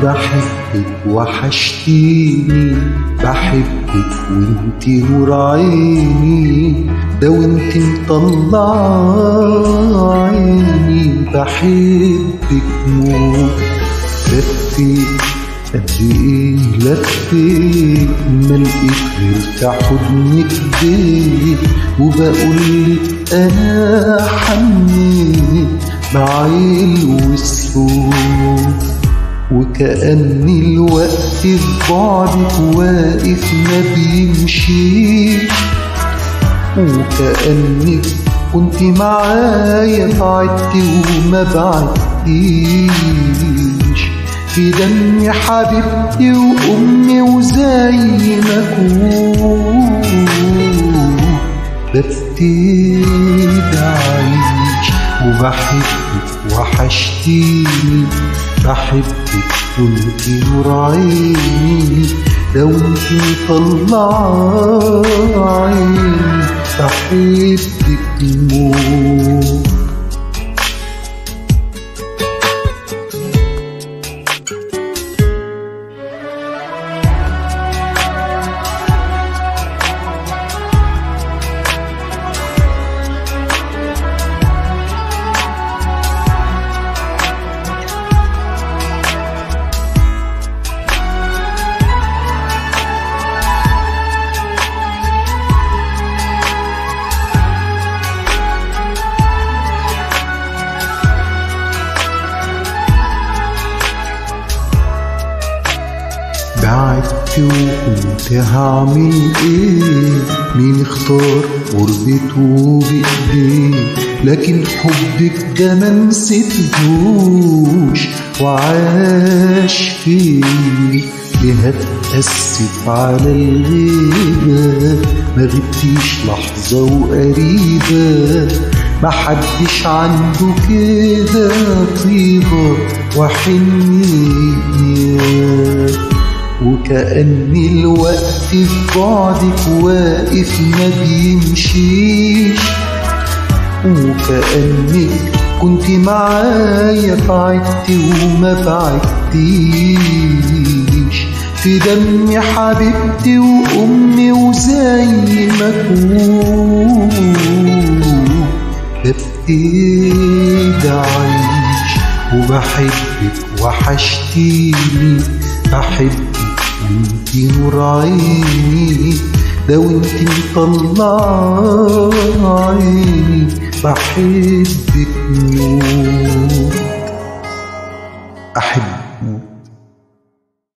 بحبك وحشتيني بحبك وانت نور عيني ده وانت مطلع عيني بحبك موت لفيت قد ايه لفيت ما لقيت غير في حضنك بيت وبقولك انا حنيت بعيل وسهول وكأني الوقت في بعدك واقف ما بيمشيش وكأنك كنت معايا بعدتي وما بعدتيش في دمي حبيبتي وأمي وزي ما أكون ببتدي أعيش وبحبك وحشتيني بحبك وانت نور عيني لو انت مطلع عيني بحبك موت بعدت وكنت هعمل ايه مين اختار غربته بايديه لكن حبك ده ما نسيتهوش وعاش فيه ليه هتأسف على الغيبة ما غبتيش لحظة وقريبة ما حدش عنده كده طيبة وحنية وكأني الوقت في بعدك واقف ما بيمشيش وكأنك كنت معايا بعدتي وما بعدتيش في دمي حبيبتي وأمي وزي ما أكون ببتدي أعيش وبحبك وحشتيني بحبك وانت نور عيني ده وانت مطلع عيني بحبك موت أحبك